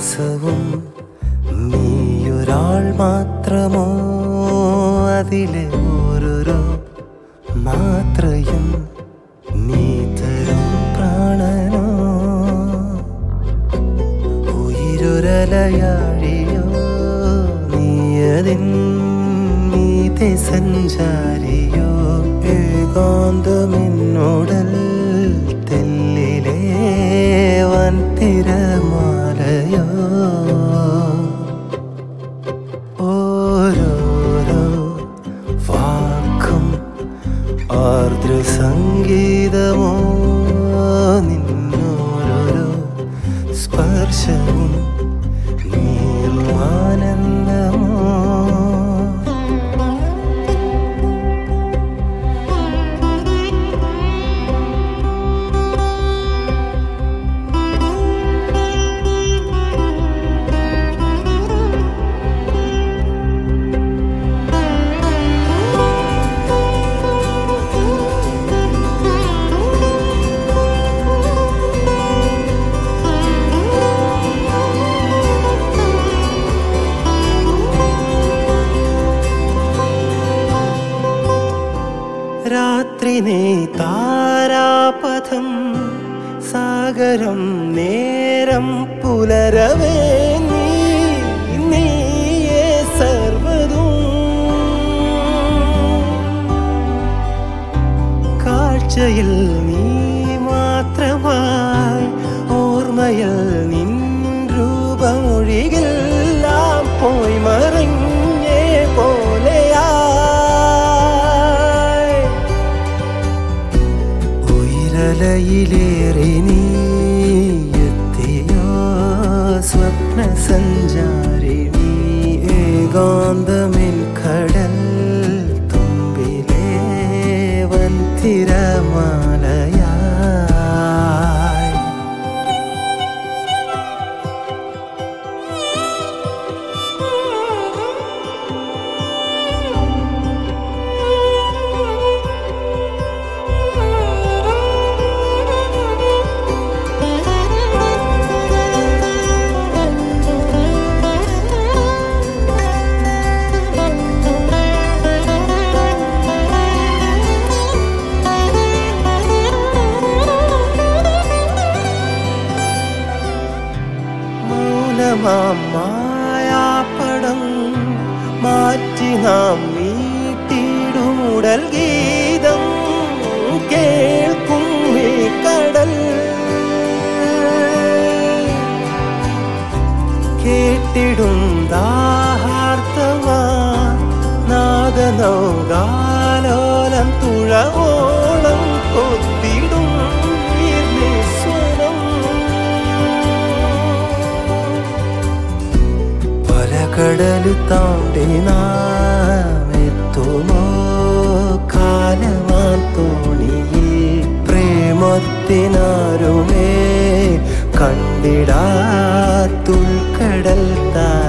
ദിവസവും നീയൊരാൾ മാത്രമോ അതിലെ ഓരോരോ മാത്രയും നീ തരും പ്രാണനോ ഉയരൊരലയാഴിയോ നീയതിൻ നീതെ സഞ്ചാരിയോ ഏകാന്തമെന്നോടൽ തെല്ലിലേ വൻ തിരമാലയോ ഓരോരോ വാക്കും ആർദ്ര സംഗീതമോ നിന്നോരോരോ സ്പർശവും നീർമാനന്ദമോ രാത്രി നീ താരാപഥം സാഗരം നേരം പുലരവേ നീ നീയേ സർവതും കാഴ്ചയിൽ നീ മാത്രമായി ഓർമ്മയിൽ നിൻ രൂപമൊഴികെല്ലാം പോയി മറിഞ്ഞേ പോലെയായി ഉയരലയിലേറി നീ എത്തിയോ സ്വപ്ന സഞ്ചാരിണി ഏകാന്തമിൻ കടൽ തുമ്പിലേ വൻ തിരമാലയായി മൗനമാം മായാപ്പടം മാറ്റി നാം വീട്ടിടുമുടൽ ഗീതം കേൾക്കും ഈ കടൽ കേട്ടിടും ദാഹാർത്തമാ നാഗനൗകാലോലം തുഴവോളം കൊത്തിടും ഈ നിസ്വനം പല കടല് താണ്ടി നാം എത്തുമോ കാലമാൻ തോണിയിൽ പ്രേമത്തിനാരുമേ കണ്ടിടാത്തുൾക്കടൽ താ